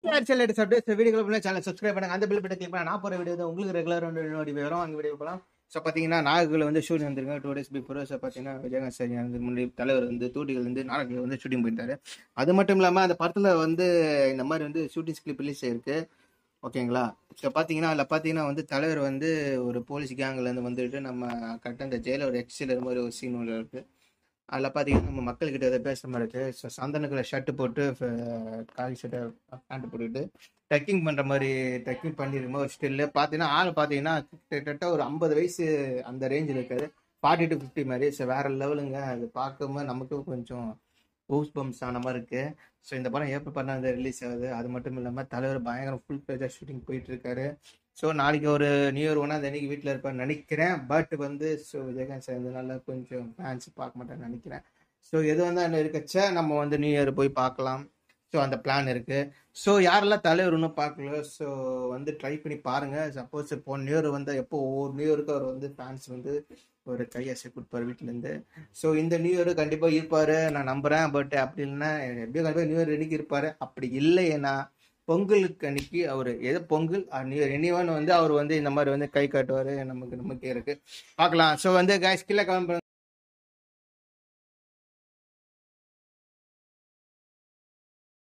channel latest updates video பண்ணி channel subscribe பண்ணுங்க அந்த பில் பட்டன் கிளிக் பண்ணா நான் போற வீடியோ தான் உங்களுக்கு ரெகுலர் நோட்டி வரும் அங்க வீடியோ போகலாம் ஸோ பார்த்தீங்கன்னா நாகர்கள் வந்து ஷூட்டிங் வந்திருங்க டூ டேஸ் பிஃபோர் ஸோ பார்த்தீங்கன்னா விஜயகாந்த் சார் வந்து முன்னாடி தலைவர் வந்து தூட்டிகள் வந்து நாடகங்கள் வந்து ஷூட்டிங் போயிருந்தாரு அது மட்டும் இல்லாமல் அந்த படத்தில் வந்து இந்த மாதிரி வந்து ஷூட்டிங் ஸ்கிளிப் ரிலீஸ் ஆயிருக்கு ஓகேங்களா இப்போ பார்த்தீங்கன்னா அதில் பார்த்தீங்கன்னா வந்து தலைவர் வந்து ஒரு போலீஸ் கேங்லேருந்து வந்துட்டு நம்ம கரெக்டாக இந்த ஜெயில ஒரு எக்ஸில் மாதிரி ஒரு சீன் ஒன்று இருக்குது அதில் பார்த்தீங்கன்னா நம்ம மக்கள்கிட்ட எதை பேசுகிற மாதிரி இருக்குது ஸோ சந்தனக்குள்ள ஷர்ட்டு போட்டு ஃப- காலி ஷர்ட்டை பேண்ட் போட்டுக்கிட்டு ட்ரெக்கிங் பண்ணுற மாதிரி ட்ரெக்கிங் பண்ணிருக்கும் ஒரு ஸ்டில்லு பார்த்தீங்கன்னா ஆள் பார்த்தீங்கன்னா கிட்டத்தட்ட ஒரு ஐம்பது வயசு அந்த ரேஞ்சில் இருக்காது ஃபார்ட்டி டு ஃபிஃப்டி மாதிரி ஸோ வேற லெவலுங்க அது பார்க்கும்போது நமக்கும் கொஞ்சம் ஊஸ் பம்ப்ஸ் ஆன மாதிரி இருக்கு ஸோ இந்த படம் ஏப்ரல் பண்ணாத ரிலீஸ் ஆகுது அது மட்டும் இல்லாமல் தலைவர் பயங்கரம் ஃபுல் பேஜாக ஷூட்டிங் போயிட்டு இருக்காரு ஸோ நாளைக்கு ஒரு நியூ இயர் ஒன்றா அன்னைக்கு வீட்டில் இருப்பேன்னு நினைக்கிறேன் பட் வந்து ஸோ விஜயகாந்த் சேர்ந்ததுனால கொஞ்சம் ஃபேன்ஸ் பார்க்க மாட்டேன்னு நினைக்கிறேன் ஸோ எது வந்து அதில் இருக்கச்ச நம்ம வந்து நியூ இயர் போய் பார்க்கலாம் ஸோ அந்த பிளான் இருக்கு ஸோ யாரெல்லாம் தலைவர் இன்னும் பார்க்கல ஸோ வந்து ட்ரை பண்ணி பாருங்க சப்போஸ் இப்போ நியூ இயர் வந்து எப்போ ஒவ்வொரு நியூ இயருக்கு அவர் வந்து ஃபேன்ஸ் வந்து ஒரு கையசை கொடுப்பாரு வீட்டிலேருந்து ஸோ இந்த நியூ இயர் கண்டிப்பாக இருப்பாரு நான் நம்புறேன் பட் அப்படி இல்லைன்னா எப்படியும் கண்டிப்பாக நியூ இயர் அன்னைக்கு இருப்பாரு அப்படி இல்லைன்னா பொங்கலுக்கு அன்னைக்கு அவர் எது பொங்கல் நியூ இயர் எனிவன் வந்து அவர் வந்து இந்த மாதிரி வந்து கை காட்டுவார் நமக்கு நம்பிக்கை இருக்கு பார்க்கலாம் ஸோ வந்து கைஸ் கீழே கமெண்ட்